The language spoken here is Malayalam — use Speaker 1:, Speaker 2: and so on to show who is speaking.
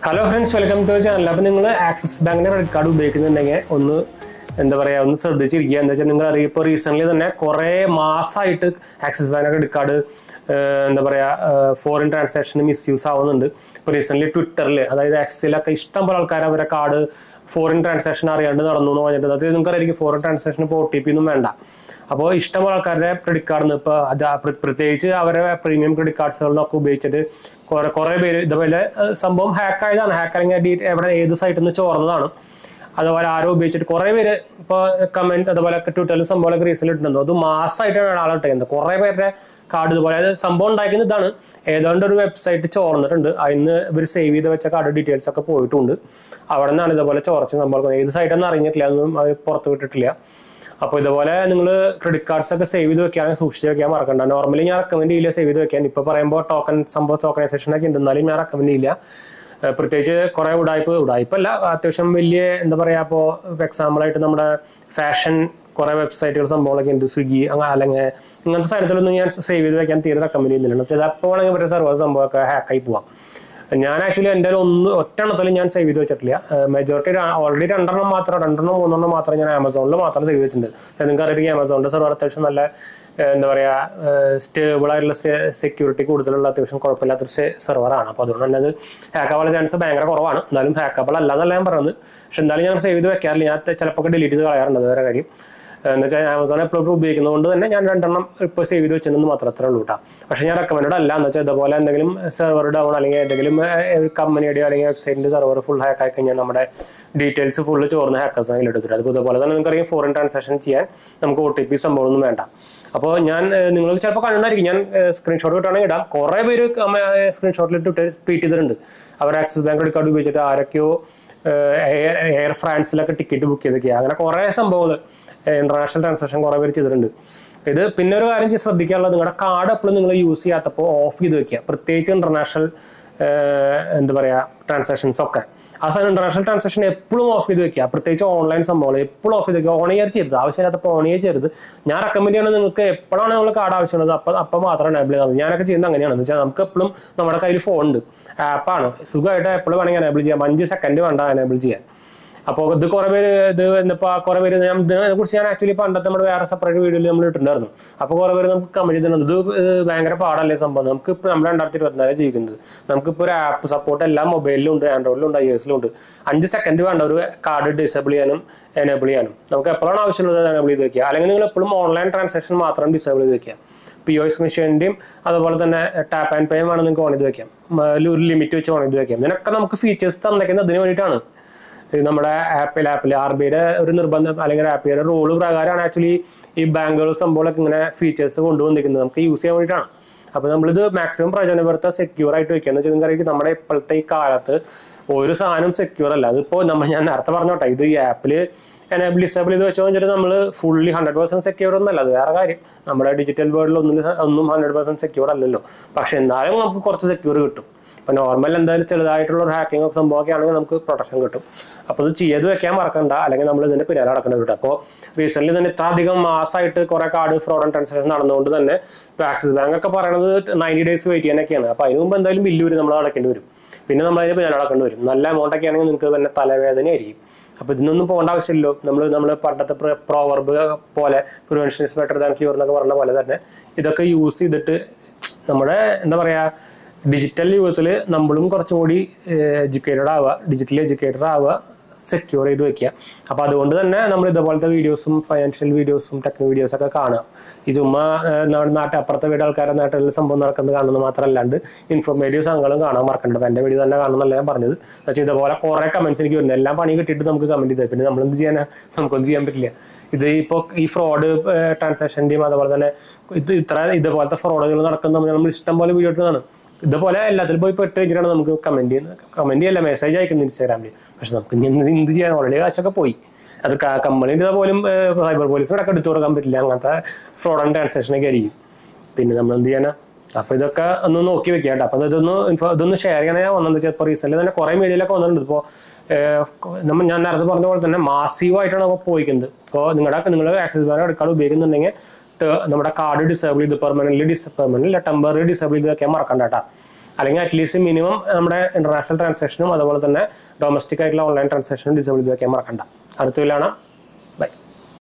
Speaker 1: hello friends welcome to channel അപ്പോൾ നിങ്ങൾ ആക്സിസ് ബാങ്കിന്റെ ക്രെഡിറ്റ് കാർഡ് ഉപയോഗിക്കുന്നുണ്ടെങ്കിൽ ഒന്ന് എന്താ പറയുക ഒന്ന് ശ്രദ്ധിച്ചിരിക്കുക എന്താ വെച്ചാൽ നിങ്ങൾ അറിയാം ഇപ്പോൾ റീസെൻ്റ്ലി തന്നെ കുറേ മാസമായിട്ട് ആക്സിസ് ബാങ്ക് ക്രെഡിറ്റ് കാർഡ് എന്താ പറയുക ഫോറിൻ ട്രാൻസാക്ഷന് മിസ്യൂസ് ആവുന്നുണ്ട് ഇപ്പോൾ റീസെൻ്റ്ലി ട്വിറ്ററിൽ അതായത് ആക്സിസിലൊക്കെ ഇഷ്ടം പോലെ ആൾക്കാർ അവരെ കാർഡ് ഫോറിൻ ട്രാൻസാക്ഷൻ അറിയാണ്ട് നടന്നു എന്ന് പറഞ്ഞിട്ട് അത് നിങ്ങൾക്ക് അറിയാം ഫോറിൻ ട്രാൻസാക്ഷൻ ഇപ്പോൾ ഒ ടി പി ഒന്നും വേണ്ട അപ്പോൾ ഇഷ്ടംപോലെ ആൾക്കാരുടെ ക്രെഡിറ്റ് കാർഡിൽ ഇപ്പോൾ അത് പ്ര- പ്രത്യേകിച്ച് അവരെ പ്രീമിയം ക്രെഡിറ്റ് കാർഡ്സുകളിലൊക്കെ ഉപയോഗിച്ചിട്ട് കുറെ കുറെ പേര് ഇതുപോലെ ഏഹ്, സംഭവം ഹാക്ക് ആയതാണ് ഹാക്ക് അല്ലെങ്കിൽ ഡീ എവിടെ ഏത് സൈറ്റിൽ നിന്ന് ചോർന്നതാണ് അതുപോലെ ആരോ ഉപയോഗിച്ചിട്ട് കുറെ പേര് ഇപ്പോൾ കമന്റ് അതുപോലെ ട്വിറ്ററിൽ സംഭവമൊക്കെ റീസെന്റ് ഇട്ടുണ്ടോ അത് മാസമായിട്ടാണ് ആൾ ഇട്ടേക്കുന്നത് കുറെ പേരുടെ കാർഡ് ഇതുപോലെ അതായത് സംഭവം ഉണ്ടാക്കുന്നത് ഇതാണ് ഏതാണ്ട് ഒരു വെബ്സൈറ്റ് ചോർന്നിട്ടുണ്ട് അതിന് ഇവർ സേവ് ചെയ്ത് വെച്ച കാർഡ് ഡീറ്റെയിൽസ് ഒക്കെ പോയിട്ടുണ്ട് അവിടെ നിന്നാണ് ഇതുപോലെ ചോർച്ച സംഭവം ഏത് സൈറ്റെന്ന് അറിഞ്ഞിട്ടില്ല അതൊന്നും അവർ പുറത്ത് വിട്ടിട്ടില്ല അപ്പോൾ ഇതുപോലെ നിങ്ങൾ ക്രെഡിറ്റ് കാർഡ്സ് ഒക്കെ സേവ് ചെയ്ത് വെക്കുകയാണെങ്കിൽ സൂക്ഷിച്ച് വെക്കാൻ മറക്കണ്ട നോർമലി ഞാൻ റെക്കമെൻഡ് ചെയ്യില്ല സേവ് ചെയ്ത് വെക്കാൻ ഇപ്പോൾ പറയുമ്പോൾ ടോക്കൺ സംഭവം ടോക്കണൈസേഷൻ ഒക്കെ ഉണ്ട് എന്നാലും ഞാൻ റെക്കമെൻഡ് ചെയ്യില്ല ഏഹ് പ്രത്യേകിച്ച് കുറെ ഉടായ്പ ഉടായ്പല്ല അത്യാവശ്യം വലിയ എന്താ പറയാ ഇപ്പോൾ എക്സാമ്പിൾ ആയിട്ട് നമ്മുടെ ഫാഷൻ കുറെ വെബ്സൈറ്റുകൾ സംഭവങ്ങളൊക്കെ ഉണ്ട് സ്വിഗ്ഗി അങ്ങനെ അല്ലെങ്കിൽ ഇങ്ങനത്തെ സാധനത്തിലൊന്നും ഞാൻ സേവ് ചെയ്ത് വെക്കാൻ തീരെ റെക്കമെൻഡ് ചെയ്യുന്നില്ല പക്ഷേ അപ്പോൾ വേണമെങ്കിൽ ഇവരുടെ സർവർ സംഭവമൊക്കെ ഹാക്കായി പോവാം ഞാൻ ആക്ച്വലി എൻ്റെ ഒന്ന് ഒറ്റെണ്ണത്തിലും ഞാൻ സേവ് ചെയ്ത് വെച്ചിട്ടില്ല മെജോറിറ്റി ഓൾറെഡി രണ്ടെണ്ണം മാത്രം രണ്ടെണ്ണം മൂന്നെണ്ണം മാത്രം ഞാൻ ആമസോണിൽ മാത്രം സേവ് വെച്ചിട്ടുണ്ട് നിങ്ങൾക്ക് അറിയാം ആമസോണിൻ്റെ സെർവർ അത്യാവശ്യം നല്ല ഏഹ്, എന്താ പറയുക സ്റ്റേബിൾ ആയിട്ടുള്ള സെക്യൂരിറ്റി കൂടുതലുള്ള അത്യാവശ്യം കുഴപ്പമില്ലാത്തൊരു സെർവറാണ് അപ്പോൾ അതുകൊണ്ട് തന്നെ അത് ഹാക്കാവാനുള്ള ചാൻസ് ഭയങ്കര കുറവാണ് എന്നാലും ഹാക്കബിൾ അല്ല എന്നല്ല ഞാൻ പറയുന്നത് പക്ഷെ എന്തായാലും ഞാൻ സേവ് ചെയ്ത് വെക്കാറില്ല ഞാൻ ചിലപ്പോൾ ഡിലീറ്റ് ചെയ്ത് കളയാറുണ്ട് അത് വേറെ കാര്യം എന്ന് വെച്ചാൽ ആമസോൺ എപ്പോഴും ഉപയോഗിക്കുന്നതുകൊണ്ട് തന്നെ ഞാൻ രണ്ടെണ്ണം ഇപ്പോൾ സേവ് ചെയ്ത് വെച്ചിരുന്നു മാത്രം അത്രേ ഉള്ളൂ കേട്ടോ പക്ഷേ ഞാൻ റെക്കമെൻഡ് അല്ല എന്ന് വെച്ചാൽ ഇതുപോലെ എന്തെങ്കിലും സെർവർ ഡൗൺ അല്ലെങ്കിൽ ഏതെങ്കിലും കമ്പനിയുടെ അല്ലെങ്കിൽ വെബ്സൈറ്റിന്റെ സെർവർ ഫുൾ ഹാക്ക് ആയി കഴിഞ്ഞാൽ നമ്മുടെ ഡീറ്റെയിൽസ് ഫുള്ള് ചോർന്ന് ഹാക്കേഴ്സ് അതിൽ എടുത്തിട്ട് അതിപ്പോൾ ഇതുപോലെ തന്നെ നിങ്ങൾക്കറിയാം ഫോറിൻ ട്രാൻസാക്ഷൻ ചെയ്യാൻ നമുക്ക് ഒ ടി പി സംഭവമൊന്നും വേണ്ട അപ്പോൾ ഞാൻ നിങ്ങൾ ചിലപ്പോൾ കണ്ടായിരിക്കും ഞാൻ സ്ക്രീൻഷോട്ട് കിട്ടുകയാണെങ്കിൽ ഇടാം കുറേ പേര് സ്ക്രീൻഷോട്ടിൽ ഇട്ട് ട്വീറ്റ് ചെയ്തിട്ടുണ്ട് അവർ ആക്സിസ് ബാങ്ക് ക്രെഡിറ്റ് കാർഡ് ഉപയോഗിച്ചിട്ട് ആരൊക്കെയോ എയർ എയർ ഫ്രാൻസിലൊക്കെ ടിക്കറ്റ് ബുക്ക് ചെയ്തൊക്കെയാണ് അങ്ങനെ കുറേ സംഭവങ്ങൾ ഇന്റർനാഷണൽ ട്രാൻസാക്ഷൻ കുറേ പേര് ചെയ്തിട്ടുണ്ട് ഇത് പിന്നെ ഒരു കാര്യം ചെയ്ത് ശ്രദ്ധിക്കാനുള്ളത് നിങ്ങളുടെ കാർഡ് എപ്പോഴും നിങ്ങൾ യൂസ് ചെയ്യാത്തപ്പോൾ ഓഫ് ചെയ്ത് വെക്കുക പ്രത്യേകിച്ച് ഇന്റർനാഷണൽ എന്താ പറയുക ട്രാൻസാക്ഷൻസ് ഒക്കെ ആ സാധനം ഇന്റർനാഷണൽ ട്രാൻസാക്ഷൻ എപ്പോഴും ഓഫ് ചെയ്ത് വെക്കുക പ്രത്യേകിച്ച് ഓൺലൈൻ സംഭവങ്ങൾ എപ്പോഴും ഓഫ് ചെയ്ത് വെക്കുക ഓൺ ചെയ്യാൻ ചെയ്യരുത് ആവശ്യമില്ലാത്തപ്പോൾ ഓൺ ചെയ്യാൻ ചെയ്യരുത് ഞാൻ റെക്കമെൻഡ് ചെയ്യുന്നത് നിങ്ങൾക്ക് എപ്പോഴാണ് നമ്മൾ കാർഡ് ആവശ്യമുള്ളത് അപ്പം അപ്പം മാത്രം എനേബിൾ ചെയ്താൽ മതി ഞാനൊക്കെ ചെയ്യുന്നത് അങ്ങനെയാണ് എന്ന് വെച്ചാൽ നമുക്ക് എപ്പോഴും നമ്മുടെ കയ്യിൽ ഫോൺ ഉണ്ട് ആപ്പാണ് സുഖമായിട്ട് എപ്പോഴും വേണമെങ്കിൽ എനേബിൾ ചെയ്യാം അഞ്ച് സെക്കൻഡ് വേണ്ട എനേബിൾ ചെയ്യാൻ അപ്പോൾ ഇത് കുറെ പേര് ഇത് എന്നിപ്പോൾ കുറെ പേര് ഞാൻ ഇതിനെ കുറിച്ച് ഞാൻ ആക്ച്വലി പണ്ടത്തെ നമ്മുടെ വേറെ സെപ്പറേറ്റ് വീഡിയോയിൽ നമ്മൾ ഇട്ടിട്ടുണ്ടായിരുന്നു അപ്പോൾ കുറെ പേര് നമുക്ക് കമന്റ് ചെയ്തിട്ടുണ്ട് ഇത് ഇത് ഭയങ്കര പാടല്ലേ സംഭവം നമുക്ക് ഇപ്പോൾ നമ്മൾ രണ്ടായിരത്തി ഇരുപത്തിനാല് ജീവിക്കുന്നത് നമുക്കിപ്പോൾ ഒരു ആപ്പ് സപ്പോർട്ട് എല്ലാ മൊബൈലിലും ഉണ്ട് ആൻഡ്രോയിഡിലും ഉണ്ട് ഐ എസിലും ഉണ്ട് അഞ്ച് സെക്കൻഡ് വേണ്ട ഒരു കാർഡ് ഡിസേബിൾ ചെയ്യാനും എനേബിൾ ചെയ്യാനും നമുക്ക് എപ്പോഴാണ് ആവശ്യമുള്ളത് എനേബിൾ ചെയ്ത് വെക്കുക അല്ലെങ്കിൽ നിങ്ങൾ എപ്പോഴും ഓൺലൈൻ ട്രാൻസാക്ഷൻ മാത്രം ഡിസേബിൾ ചെയ്ത് വെക്കുക പി ഒ എസ് മെഷീൻ്റെയും അതുപോലെ തന്നെ ടാപ്പ് ആൻഡ് പേയും വേണം നിങ്ങൾക്ക് ഓൺ ചെയ്ത് വെക്കാം ഉം, ഒരു ലിമിറ്റ് വെച്ച് ഓൺ ചെയ്ത് വെക്കാം ഇതിനൊക്കെ നമുക്ക് ഫീച്ചേഴ്സ് തന്നേക്കുന്നത് അതിന് വേണ്ടിയിട്ടാണ് ഇത് നമ്മുടെ ആപ്പിൽ ആപ്പിൽ ആർ ബിയുടെ ഒരു നിർബന്ധം അല്ലെങ്കിൽ ആർ ബിയുടെ റൂള് പ്രകാരമാണ് ആക്ച്വലി ഈ ബാങ്കുകൾ സംഭവങ്ങളൊക്കെ ഇങ്ങനെ ഫീച്ചേഴ്സ് കൊണ്ടുവന്നിരിക്കുന്നത് നമുക്ക് യൂസ് ചെയ്യാൻ വേണ്ടിയിട്ടാണ് അപ്പോൾ നമ്മളിത് മാക്സിമം പ്രയോജനപ്പെടുത്ത സെക്യൂർ ആയിട്ട് വെക്കുക എന്ന് വെച്ചാൽ നിങ്ങൾക്കറിയാം നമ്മുടെ ഇപ്പോഴത്തെ ഈ കാലത്ത് ഒരു സാധനം സെക്യൂർ അല്ല അതിപ്പോൾ നമ്മൾ ഞാൻ നേരത്തെ പറഞ്ഞോട്ടെ ഇത് ഈ ആപ്പിൽ എനേബിൾ ഡിസേബിൾ ചെയ്ത് വെച്ചോ വെച്ചിട്ട് നമ്മൾ ഫുള്ളി ഹൺഡ്രഡ് പെർസെന്റ് സെക്യൂർ ഒന്നല്ല അത് വേറെ കാര്യം നമ്മുടെ ഡിജിറ്റൽ വേൾഡിൽ ഒന്നും ഒന്നും ഹൺഡ്രഡ് പെർസെന്റ് സെക്യൂർ അല്ലല്ലോ പക്ഷെ എന്നാലും നമുക്ക് കുറച്ച് സെക്യൂർ കിട്ടും ഇപ്പൊ നോർമൽ എന്തായാലും ചെറുതായിട്ടുള്ള ഒരു ഹാക്കിംഗ് ഒക്കെ സംഭവമൊക്കെ ആണെങ്കിൽ നമുക്ക് പ്രൊട്ടക്ഷൻ കിട്ടും അപ്പോൾ ഇത് ചെയ്ത് വെക്കാൻ മറക്കണ്ട അല്ലെങ്കിൽ നമ്മൾ ഇതിന്റെ പിന്നാലെ നടക്കേണ്ടത് കിട്ടും അപ്പോൾ റീസെന്റ് തന്നെ ഇത്ര അധികം മാസമായിട്ട് കുറെ കാർഡ് ഫ്രോഡ് ആൻഡ് ട്രാൻസാക്ഷൻ നടന്നുകൊണ്ട് തന്നെ ഇപ്പൊ ആക്സിസ് ബാങ്ക് ഒക്കെ പറയുന്നത് നയൻറ്റി ഡേയ്സ് വെയിറ്റ് ചെയ്യാനൊക്കെയാണ് അപ്പോൾ അതിന് മുമ്പ് എന്തായാലും ബില്ല് വരും നമ്മൾ അടക്കേണ്ടി വരും പിന്നെ നമ്മൾ അതിന് പിന്നാലെ അടക്കേണ്ടി വരും നല്ല എമൗണ്ട് ഒക്കെ ആണെങ്കിൽ നിങ്ങൾക്ക് തന്നെ തലവേദനയായിരിക്കും അപ്പോൾ ഇതിനൊന്നും പോകേണ്ട ആവശ്യമില്ലല്ലോ നമ്മൾ നമ്മൾ പണ്ടത്തെ പ്രോവർബ് പോലെ prevention is better than cure എന്നൊക്കെ പറഞ്ഞ പോലെ തന്നെ ഇതൊക്കെ യൂസ് ചെയ്തിട്ട് നമ്മുടെ എന്താ പറയാ ഡിജിറ്റൽ യുഗത്തിൽ നമ്മളും കുറച്ചും കൂടി എഡ്യൂക്കേറ്റഡ് ആവുക ഡിജിറ്റലി എഡ്യൂക്കേറ്റഡ് ആവുക സെക്യൂർ ചെയ്ത് വെക്കുക അപ്പോൾ അതുകൊണ്ട് തന്നെ നമ്മൾ ഇതുപോലത്തെ വീഡിയോസും ഫൈനാൻഷ്യൽ വീഡിയോസും ടെക്നിക് വീഡിയോസ് ഒക്കെ കാണുക ഈ ചുമ്മാ ഏഹ്, നമ്മുടെ നാട്ടിൽ അപ്പുറത്തെ വീട് ആൾക്കാരുടെ നാട്ടിൽ സംഭവം നടക്കുന്നത് കാണുന്നത് മാത്രമല്ലാണ്ട് ഇൻഫോർമേറ്റീവ് സംഘങ്ങളും കാണാൻ മറക്കണ്ട എൻ്റെ വീഡിയോ തന്നെ കാണുന്നല്ല ഞാൻ പറഞ്ഞത് പക്ഷേ ഇതുപോലെ കുറേ കമന്റ്സ് എനിക്ക് വരുന്നത് എല്ലാം പണി കിട്ടിയിട്ട് നമുക്ക് കമന്റ് ചെയ്താൽ പിന്നെ നമ്മൾ എന്ത് ചെയ്യാനാ നമുക്കൊന്നും ചെയ്യാൻ പറ്റില്ല ഇത് ഇപ്പോൾ ഈ ഫ്രോഡ് ട്രാൻസാക്ഷൻ്റെയും അതുപോലെ തന്നെ ഇത് ഇത്ര ഇതുപോലത്തെ ഫ്രോഡുകൾ നടക്കുന്ന നമ്മൾ ഇഷ്ടം പോലെ വീഡിയോ ഇടുന്നതാണ് ഇതുപോലെ എല്ലാത്തിലും പോയി പെട്ട് കഴിഞ്ഞിട്ടാണ് നമുക്ക് കമന്റ് ചെയ്യുന്നത് കമന്റ് ചെയ്യല്ല മെസ്സേജ് അയക്കുന്നത് ഇൻസ്റ്റാഗ്രാമിൽ പക്ഷെ നമുക്ക് ഇനി എന്ത് എന്ത് ചെയ്യാൻ ഓൾറെഡി കാശൊക്കെ പോയി അത് കമ്പനിയുടെ പോലും സൈബർ പോലീസിനൊക്കെ എടുത്തു കൊടുക്കാൻ പറ്റില്ല അങ്ങനത്തെ ഫ്രോഡ് ആൻഡ് ട്രാൻസാക്ഷനൊക്കെ ആയിരിക്കും പിന്നെ നമ്മൾ എന്ത് ചെയ്യാനാ അപ്പൊ ഇതൊക്കെ ഒന്ന് നോക്കി വെക്കാം കേട്ടോ അപ്പൊ ഇതൊന്ന് info- ഇതൊന്ന് ഷെയർ ചെയ്യണേ വന്നത് വെച്ചാൽ ഇപ്പോൾ റീസെന്റ് തന്നെ കുറെ മീഡിയയിലൊക്കെ വന്നിട്ടുണ്ട് ഇപ്പോൾ നമ്മൾ ഞാൻ നേരത്തെ പറഞ്ഞ പോലെ തന്നെ മാസീവായിട്ടാണ് അപ്പോൾ പോയിക്കുന്നത് ഇപ്പോൾ നിങ്ങളുടെ നിങ്ങൾ ആക്സസ് ബാങ്ക് എടുക്കാൻ ഉപയോഗിക്കുന്നുണ്ടെങ്കിൽ ട- നമ്മുടെ കാർഡ് ഡിസേബിൾ ചെയ്ത് permanent dis permanent temporary disable ചെയ്ത് വെക്കാൻ മറക്കണ്ട കേട്ടോ അല്ലെങ്കിൽ അറ്റ്ലീസ്റ്റ് മിനിമം നമ്മുടെ ഇന്റർനാഷണൽ ട്രാൻസാക്ഷനും അതുപോലെ തന്നെ ഡൊമസ്റ്റിക് ആയിട്ടുള്ള ഓൺലൈൻ ട്രാൻസാക്ഷനും ഡിസേബിൾ ചെയ്ത് വെക്കാൻ മറക്കണ്ട അടുത്ത വീലാണ്